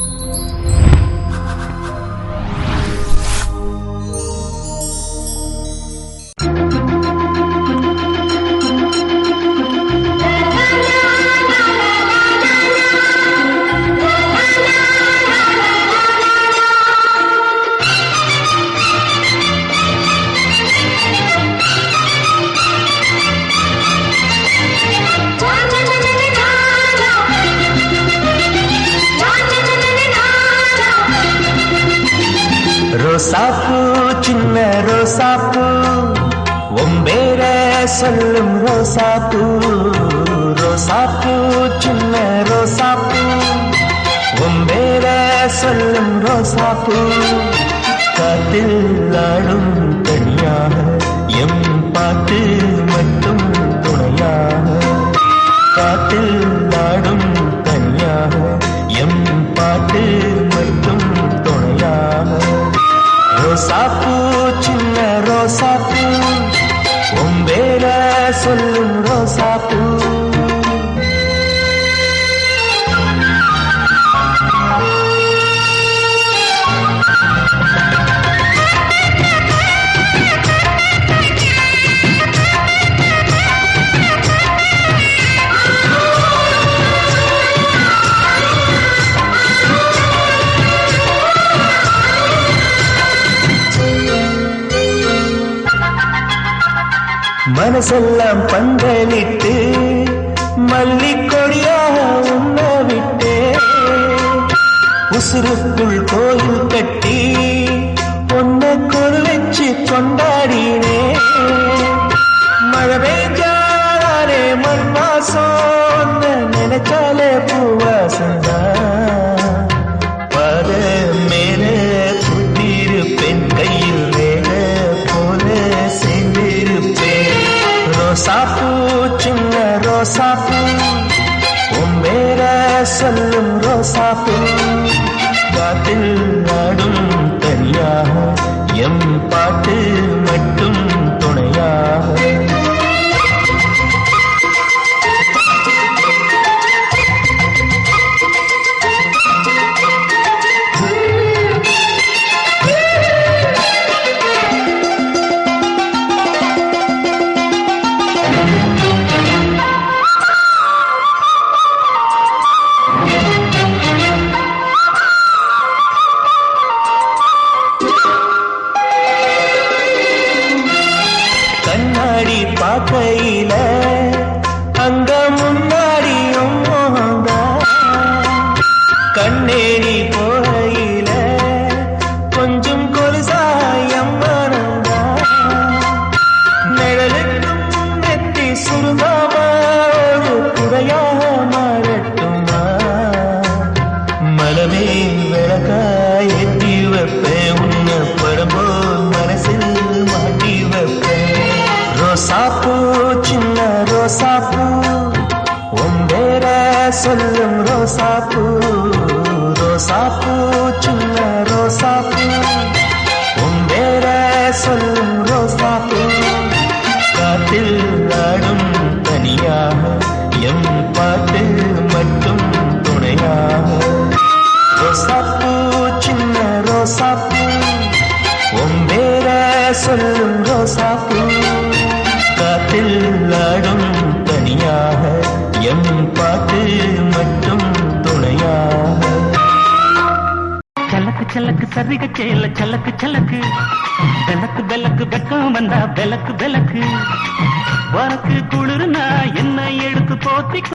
ரோசாப்பூ சின்ன ரோசாப்பூ ஒம்பேர சொல்லும் ரோசாப்பூ ரோசாப்பூ சின்ன ரோசாப்பூ ஒம்பேர சொல்லும் ரோசாப்பூ காத்தில் ஆடும் தனியாக எம் பாட்டு மட்டும் துணையாக காத்தில் ஆடும் தனியாக எம் பாட்டு மட்டும் துணையாக ரோசாப்பூ சின்ன ரோசாப்பூ ஒம்பேர சொல்லும் ரோசாப்பூ மனசெல்லாம் பந்தலிட்டு மல்லிக்கொடியாக உண்ண விட்டே உசுருக்குள் கோயில் கட்டி பொண்ண கொரு வச்சு கொண்டாடினே மழை பெய்ஞ்சாரே மண் வாசம் நினைச்சாலே பூவாசந்தான் பத மேல புட்டிருப்பேன் கையில் வேல போல சேர்ந்திருப்பேன் ரோசாப்பூ சின்ன ரோசாப்பூ உம்பேர சொல்லும் ரோசாப்பூ காத்தில் நாடும் தனியாக எம் பாட்டு மட்டும் துணையாக கண்ணாடி பார்க்கையில அங்க முன்னாடியும் மோகம்தான். கண்ணேடி போகையில கொஞ்சம் கொலுசாயம் மனம்தான். நிழலுக்கும் நெத்தி சுருங்காம ஒரு குறையாக மாறட்டுமா மலமே விளக்காய் ஏற்றி வைப்பேன் உன்னை படம்போல் மனசில் மாட்டி வைப்பேன் ரோசாப்பூ சின்ன ரோசாப்பூ ஒம்பேர சொல்லும் ரோசாப்பூ ரோசாப்பூ சின்ன ரோசாப்பூ ஒம்பேர சொல்லும் ரோசாப்பூ காத்தில் ஆடும் தனியாக எம் பாட்டு மட்டும் துணையாக ரோசாப்பூ சின்ன ரோசாப்பூ ஒம்பேர சொல்லும் ரோசாப்பூ காத்தில் ஆடும் தனியாக எம் பாட்டு மட்டும் துணையாக சலக்கு சலக்கு சரிக செயல சலக்கு சலக்கு விளக்கு விளக்கு வெக்கம் வந்தா விளக்கு விளக்கு உனக்கு குளிர்னா என்ன எடுத்து போத்தி